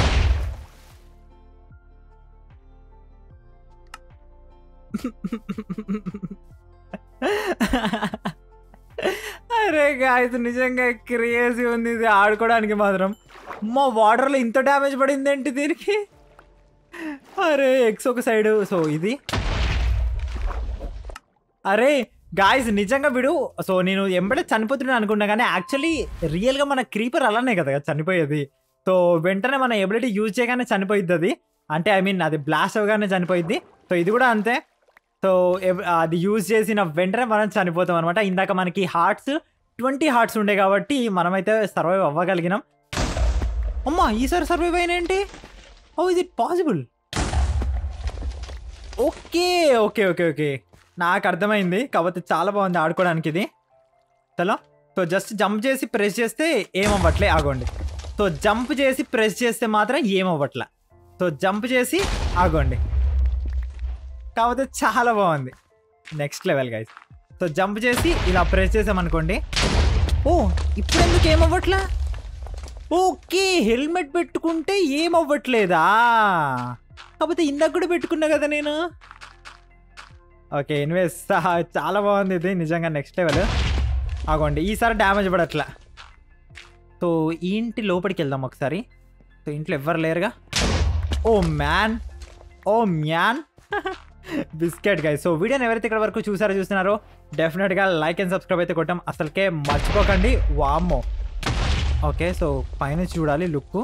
అరే గాయస్ నిజంగా క్రేజీ ఉంది ఇది ఆడుకోవడానికి మాత్రం మా వాటర్లో ఇంత డ్యామేజ్ పడింది ఏంటి దీనికి అరే ఎక్స్ ఒక సైడ్ సో ఇది అరే గాయస్ నిజంగా వీడు సో నేను ఎంబడే చనిపోతున్నాను అనుకున్నా కానీ యాక్చువల్లీ రియల్గా మన క్రీపర్ అలానే కదా చనిపోయేది సో వెంటనే మన ఎబిలిటీ యూజ్ చేయగానే చనిపోయిద్ది అది అంటే ఐ మీన్ అది బ్లాస్ట్ అవగానే చనిపోయిద్ది సో ఇది కూడా అంతే సో ఎవ్- అది యూజ్ చేసిన వెంటనే మనం చనిపోతాం అనమాట ఇందాక మనకి హార్ట్స్ ట్వంటీ హార్ట్స్ ఉండే కాబట్టి మనమైతే సర్వైవ్ అవ్వగలిగినాం అమ్మా ఈసారి సర్వైవ్ అయిన ఏంటి ఓ ఇది possible okay okay okay okay నాకు అర్థమైంది కాకపోతే చాలా బాగుంది ఆడుకోవడానికి ఇది చలో సో జస్ట్ జంప్ చేసి ప్రెస్ చేస్తే ఏమవ్వట్లే ఆగోండి సో జంప్ చేసి ప్రెస్ చేస్తే మాత్రం ఏమవ్వట్లా సో జంప్ చేసి ఆగోండి కాకపోతే చాలా బాగుంది next level guys so jump చేసి ఇలా ప్రెస్ చేసామనుకోండి ఓ ఇప్పుడు ఎందుకు ఏమవ్వట్లా ఓకే హెల్మెట్ పెట్టుకుంటే ఏమవ్వట్లేదా కాకపోతే ఇందాక కూడా పెట్టుకున్నా కదా నేను ఓకే ఇన్వేస్ చాలా బాగుంది ఇది నిజంగా నెక్స్ట్ లెవెల్ ఆగోండి ఈసారి డ్యామేజ్ పడట్లా సో ఈ ఇంటి లోపలికి వెళ్దాం ఒకసారి సో ఇంట్లో ఎవ్వరు లేరుగా oh man oh man biscuit guy so వీడియోని ఎవరైతే ఇక్కడ వరకు చూసారో చూస్తున్నారో డెఫినెట్గా లైక్ అండ్ సబ్స్క్రైబ్ అయితే కొట్టాం అసలుకే మర్చిపోకండి వామ్మో ఓకే సో పైన చూడాలి లుక్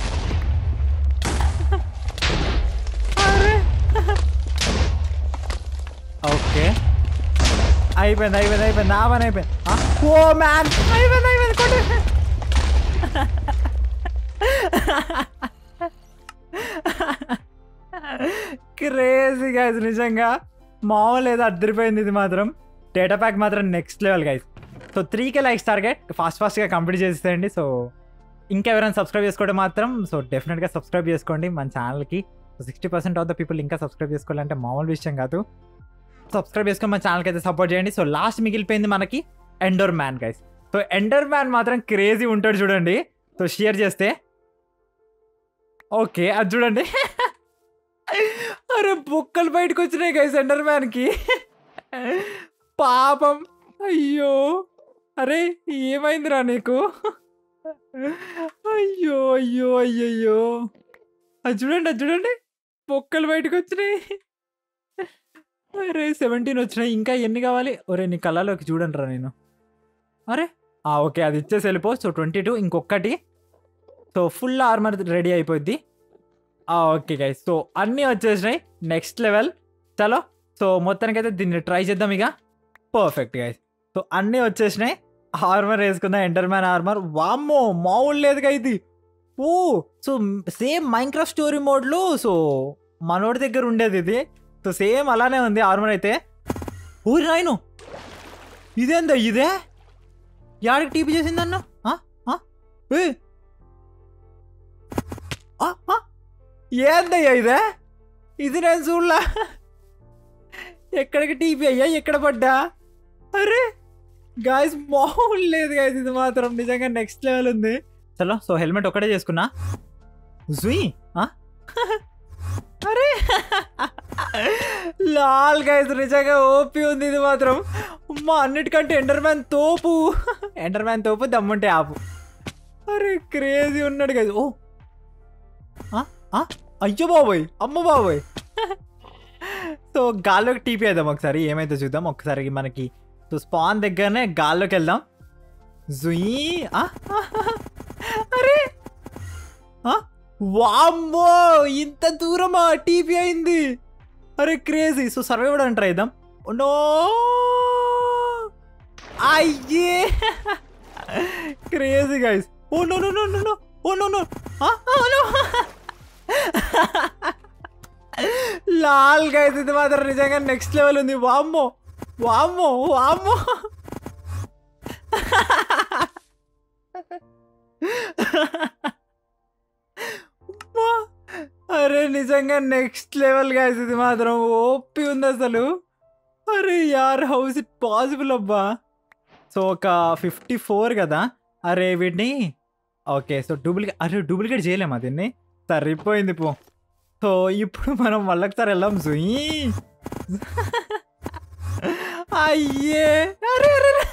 ఓకే అయిపోయింది అయిపోయింది అయిపోయింది నా పని అయిపోయింది ఆ, ఓ మ్యాన్ అయిపోయింది అయిపోయింది కొట్టు క్రేజీ గైస్ నిజంగా మామూలు ఏదో అద్దరిపోయింది ఇది మాత్రం డేటా ప్యాక్ మాత్రం next level guys so three K likes target fast ఫాస్ట్గా కంప్లీట్ చేసేయండి సో ఇంకా ఎవరైనా సబ్స్క్రైబ్ చేసుకుంటే మాత్రం సో డెఫినెట్గా సబ్స్క్రైబ్ చేసుకోండి మన ఛానల్కి sixty percent of the people ఇంకా సబ్స్క్రైబ్ చేసుకోవాలంటే మామూలు విషయం కాదు సబ్స్క్రైబ్ చేసుకొని మన ఛానల్కి అయితే సపోర్ట్ చేయండి సో లాస్ట్ మిగిలిపోయింది మనకి ender man guys so ender man మాత్రం క్రేజీ ఉంటాడు చూడండి సో షేర్ చేస్తే ఓకే అది చూడండి అరే బుక్కలు బయటకు వచ్చినాయి గైస్ ఎండర్ మ్యాన్కి పాపం అయ్యో అరే ఏమైందిరా నీకు అయ్యో అయ్యో అయ్యయ్యో అది చూడండి అది చూడండి బొక్కలు బయటకు వచ్చినాయి అరే సెవెంటీన్ వచ్చినాయి ఇంకా ఎన్ని కావాలి ఒరే నీ కళ్ళలోకి చూడండి రా నేను అరే ఆ, ఓకే అది ఇచ్చేసి వెళ్ళిపో సో ట్వంటీ టూ ఇంకొకటి సో ఫుల్ ఆర్మర్ రెడీ అయిపోద్ది ఆ, ఓకే గైస్ సో అన్నీ వచ్చేసినాయి నెక్స్ట్ లెవెల్ చలో సో మొత్తానికైతే దీన్ని ట్రై చేద్దాం ఇక పర్ఫెక్ట్ గైస్ సో అన్నీ వచ్చేసినాయి ఆర్మర్ వేసుకుందాం ఎంటర్ మ్యాన్ ఆర్మర్ వామ్మో మామూలు లేదుగా ఇది oh so same Minecraft story మోడ్లో సో మనోడి దగ్గర ఉండేది ఇది సో సేమ్ అలానే ఉంది ఆర్మర్ అయితే ఊరి నాయను ఇదేందా ఇదే యాడికి టీపీ చేసిందన్న ఆ? ఆ? ఏ? ఆ? ఆ? ఏందయ్యా ఇదే ఇది నేను చూడలా ఎక్కడికి టీపీ అయ్యా ఎక్కడ పడ్డా అరే గాయస్ మామూలు లేదు గాయస్ ఇది మాత్రం నిజంగా నెక్స్ట్ లెవెల్ ఉంది చలో సో హెల్మెట్ ఒక్కటే చేసుకున్నా జుయి ఆ? అరే లాల్ గైస్ నిజంగా ఓపి ఉంది ఇది మాత్రం అమ్మా అన్నిటికంటే ఎండర్ మ్యాన్ తోపు ఎండర్ మ్యాన్ తోపు దమ్ముంటే ఆపు అరే క్రేజీ ఉన్నాడు గైస్ ఓ ఆ? ఆ? అయ్యో బాబోయ్ అమ్మ బాబోయ్ సో గాల్లోకి టీపీ వేద్దాం ఒకసారి ఏమైతే చూద్దాం ఒకసారి మనకి సో స్పాన్ దగ్గరనే గాల్లోకి వెళ్దాం జుయి ఆ? అరే ఆ? వామ్మో ఇంత దూరమా టీపీ అయింది అరే క్రేజీ సో సర్వే కూడా ట్రై చేద్దాం నో అయ్యే crazy guys oh no no no no no oh no no no lol guys ఇది మాత్రం నిజంగా నెక్స్ట్ లెవెల్ ఉంది వామ్మో వామ్మో వామ్మో అమ్మా. అరే నిజంగా నెక్స్ట్ లెవెల్ గైస్ ఇది మాత్రం ఓపి ఉంది అసలు అరే యార్ హౌస్ ఇట్ పాసిబుల్ అబ్బా సో ఒక ఫిఫ్టీ ఫోర్ కదా అరే వీటిని ఓకే సో డూప్లికేట్ అరే డూప్లికేట్ చేయలేమా దీన్ని సరిపోయింది పో సో ఇప్పుడు మనం మళ్ళొకసారి వెళ్దాం జుయి అయ్యే అరే అరే అరే.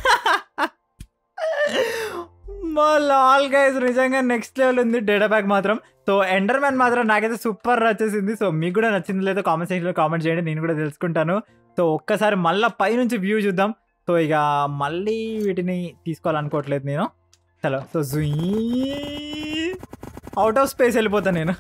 మా లాల్ గైస్ నిజంగా నెక్స్ట్ లెవెల్ ఉంది డేటా ప్యాక్ మాత్రం సో ఎండర్ మ్యాన్ మాత్రం నాకైతే సూపర్ నచ్చేసింది సో మీకు కూడా నచ్చింది లేదో కామెంట్ సెక్షన్లో కామెంట్ చేయండి నేను కూడా తెలుసుకుంటాను సో ఒక్కసారి మళ్ళీ పైనుంచి వ్యూ చూద్దాం సో ఇక మళ్ళీ వీటిని తీసుకోవాలనుకోవట్లేదు నేను చలో సో జుయి అవుట్ ఆఫ్ స్పేస్ వెళ్ళిపోతాను నేను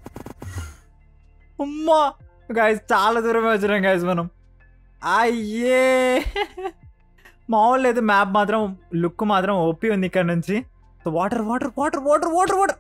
అమ్మా గాయస్ చాలా దూరమే వచ్చినాం గాయస్ మనం అయ్యే మామూలు లేదు మ్యాప్ మాత్రం లుక్ మాత్రం ఓపి ఉంది ఇక్కడ నుంచి so water water water water water water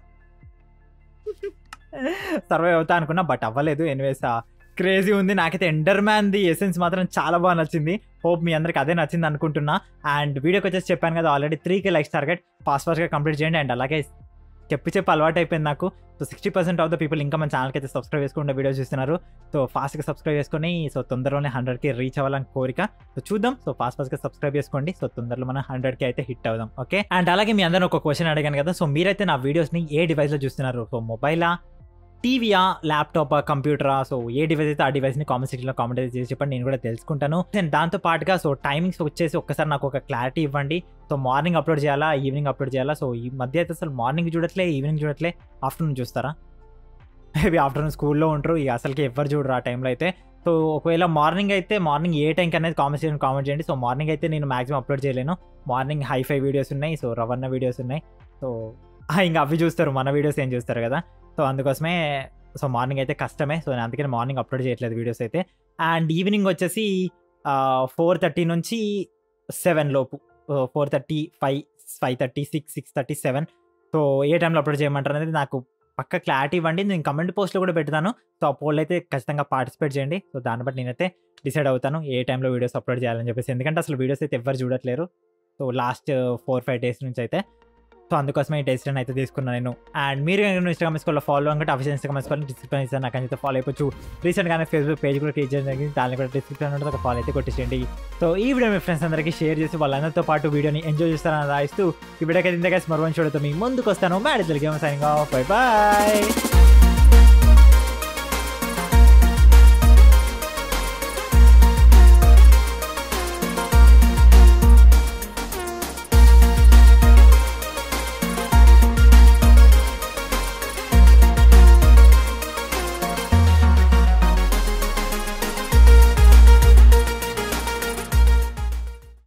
survive అవుతా అనుకున్నా బట్ అవ్వలేదు ఎనివేస్ క్రేజీ ఉంది నాకైతే ఎండర్ మ్యాన్ ది ఎసెన్స్ మాత్రం చాలా బాగా నచ్చింది హోప్ మీ అందరికి అదే నచ్చింది అనుకుంటున్నా అండ్ వీడియోకి వచ్చేసి చెప్పాను కదా already three K likes target fast ఫాస్ట్గా కంప్లీట్ చేయండి అండ్ అలాగే చెప్పి చెప్పి అలవాటు అయిపోయింది నాకు so sixty percent of the people ఇంకా మన ఛానల్కి అయితే సబ్స్క్రైబ్ చేసుకుంటే వీడియోస్ చూస్తున్నారు సో ఫాస్ట్గా సబ్స్క్రైబ్ చేసుకొని సో తొందరలోనే హండ్రెడ్కి రీచ్ అవ్వాలని కోరిక సో చూద్దాం సో ఫాస్ట్ ఫాస్ట్గా సబ్స్క్రైబ్ చేసుకోండి సో తొందరలో మనం హండ్రెడ్కి అయితే హిట్ అవుదాం ఓకే అండ్ అలాగే మీ అందరూ ఒక క్వశ్చన్ అడిగాను కదా సో మీరైతే నా వీడియోస్ని ఏ డివైస్లో చూస్తున్నారు సో మొబైలా టీవీయా ల్యాప్టాపా కంప్యూటరా సో ఏ డివైస్ అయితే ఆ డివైస్ని కామెంట్ సెక్షన్లో కామెంట్ అయితే చేసి చెప్పండి నేను కూడా తెలుసుకుంటాను అండ్ దాంతో పాటుగా సో టైమింగ్స్ వచ్చేసి ఒక్కసారి నాకు ఒక క్లారిటీ ఇవ్వండి సో మార్నింగ్ అప్లోడ్ చేయాలా ఈవినింగ్ అప్లోడ్ చేయాలా సో ఈ మధ్య అయితే అసలు మార్నింగ్ చూడట్లే ఈవినింగ్ చూడట్లే ఆఫ్టర్నూన్ చూస్తారా మేబీ ఆఫ్టర్నూన్ స్కూల్లో ఉంటారు ఇక అసలుకి ఎవరు చూడరు ఆ టైంలో అయితే సో ఒకవేళ మార్నింగ్ అయితే మార్నింగ్ ఏ టైంకి అనేది కామెంట్ చేయండి కామెంట్ చేయండి సో మార్నింగ్ అయితే నేను మాక్సిమం అప్లోడ్ చేయలేను మార్నింగ్ హైఫై వీడియోస్ ఉన్నాయి సో రవన్న వీడియోస్ ఉన్నాయి సో ఇంకా అవి చూస్తారు మన వీడియోస్ ఏం చూస్తారు కదా సో అందుకోసమే సో మార్నింగ్ అయితే కష్టమే సో నేను అందుకని మార్నింగ్ అప్లోడ్ చేయట్లేదు వీడియోస్ అయితే అండ్ ఈవినింగ్ వచ్చేసి ఫోర్ థర్టీ నుంచి సెవెన్ లోపు four thirty five five thirty six six thirty seven so ఏ టైంలో అప్లోడ్ చేయమంటారు అనేది నాకు పక్క క్లారిటీ ఇవ్వండి నేను కమెంట్ పోస్ట్లో కూడా పెడతాను సో ఆ పోల్ అయితే ఖచ్చితంగా పార్టిసిపేట్ చేయండి సో దాన్ని బట్టి నేనైతే డిసైడ్ అవుతాను ఏ టైంలో వీడియోస్ అప్లోడ్ చేయాలని చెప్పేసి ఎందుకంటే అసలు వీడియోస్ అయితే ఎవరు చూడట్లేరు so last four five days నుంచి అయితే సో అందుకోసమే ఈ టెస్ట్ అయితే తీసుకున్నాను నేను అండ్ మీరు కనుక ఇన్స్టాగ్రామ్ స్కూల్లో ఫాలో అంటే అఫీషియల్ ఇన్స్టాగ్రామ్ స్కూల్ డిస్క్రిప్షన్ ఇస్తాను నాకు అయితే ఫాలో అయిపోవచ్చు రీసెంట్గానే ఫేస్బుక్ పేజ్ కూడా క్రియేట్ చేయడం జరిగింది దాన్ని కూడా డిస్క్రిప్షన్ ఉంటుంది ఒక ఫాలో అయితే కొట్టేసేయండి సో ఈ వీడియో మీ ఫ్రెండ్స్ అందరికీ షేర్ చేసి వాళ్ళందరితో పాటు వీడియోని ఎంజాయ్ చేస్తారని రాయిస్తూ ఈ వీడియోకి అయితే ఇంతగా స్మరణ చూడతో మీ ముందుకు వస్తాను Maddy Telugu signing off bye bye